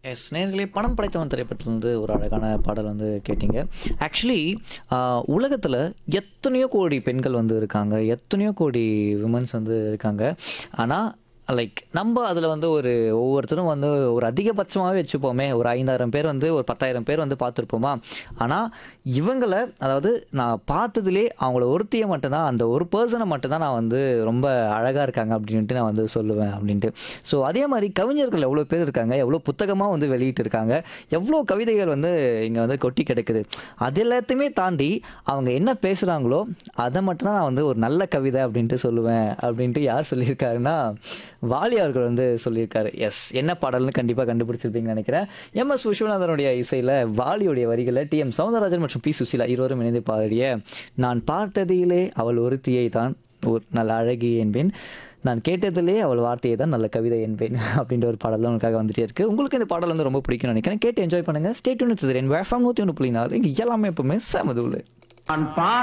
S நேர்களே பணம் படைத்தவன் திரைப்படத்துலேருந்து ஒரு அழகான பாடல் வந்து கேட்டீங்க ஆக்சுவலி உலகத்தில் எத்தனையோ கோடி பெண்கள் வந்து இருக்காங்க எத்தனையோ கோடி விமன்ஸ் வந்து இருக்காங்க ஆனால் லைக் நம்ம அதில் வந்து ஒரு ஒவ்வொருத்தரும் வந்து ஒரு அதிகபட்சமாகவே வச்சுப்போமே ஒரு ஐந்தாயிரம் பேர் வந்து ஒரு பத்தாயிரம் பேர் வந்து பார்த்துருப்போமா ஆனால் இவங்களை அதாவது நான் பார்த்ததுலே அவங்கள ஒருத்தியை மட்டும்தான் அந்த ஒரு பர்சனை மட்டும்தான் நான் வந்து ரொம்ப அழகாக இருக்காங்க அப்படின்ட்டு நான் வந்து சொல்லுவேன் அப்படின்ட்டு ஸோ அதே மாதிரி கவிஞர்கள் எவ்வளோ பேர் இருக்காங்க எவ்வளோ புத்தகமாக வந்து வெளியிட்டு இருக்காங்க எவ்வளோ கவிதைகள் வந்து இங்கே வந்து கொட்டி கிடக்குது அது எல்லாத்தையுமே தாண்டி அவங்க என்ன பேசுகிறாங்களோ அதை மட்டும்தான் நான் வந்து ஒரு நல்ல கவிதை அப்படின்ட்டு சொல்லுவேன் அப்படின்ட்டு யார் சொல்லியிருக்காருன்னா வாலி அவர்கள் வந்து சொல்லியிருக்காரு எஸ் என்ன பாடல்னு கண்டிப்பாக கண்டுபிடிச்சிருப்பீங்கன்னு நினைக்கிறேன் எம் எஸ் விஸ்வநாதனுடைய இசையில் வாலியுடைய வரிகளை டி எம் சௌந்தரராஜன் மற்றும் பி சுசீலா இருவரும் இணைந்து பாடிய நான் பார்த்ததிலே அவள் ஒருத்தியை தான் ஒரு நல்ல அழகி என்பேன் நான் கேட்டதிலே அவள் வார்த்தையை தான் நல்ல கவிதை என்பேன் அப்படின்ற ஒரு பாடல் தான் உங்களுக்காக வந்துட்டே இருக்கு உங்களுக்கு இந்த பாடல் வந்து ரொம்ப பிடிக்கும்னு நினைக்கிறேன் கேட்டு என்ஜாய் பண்ணுங்க ஸ்டேட் யூனிட் நூற்றி ஒன்று புள்ளி நாலு இங்கே எல்லாமே எப்பவுமே செமதுள்ள நான் பா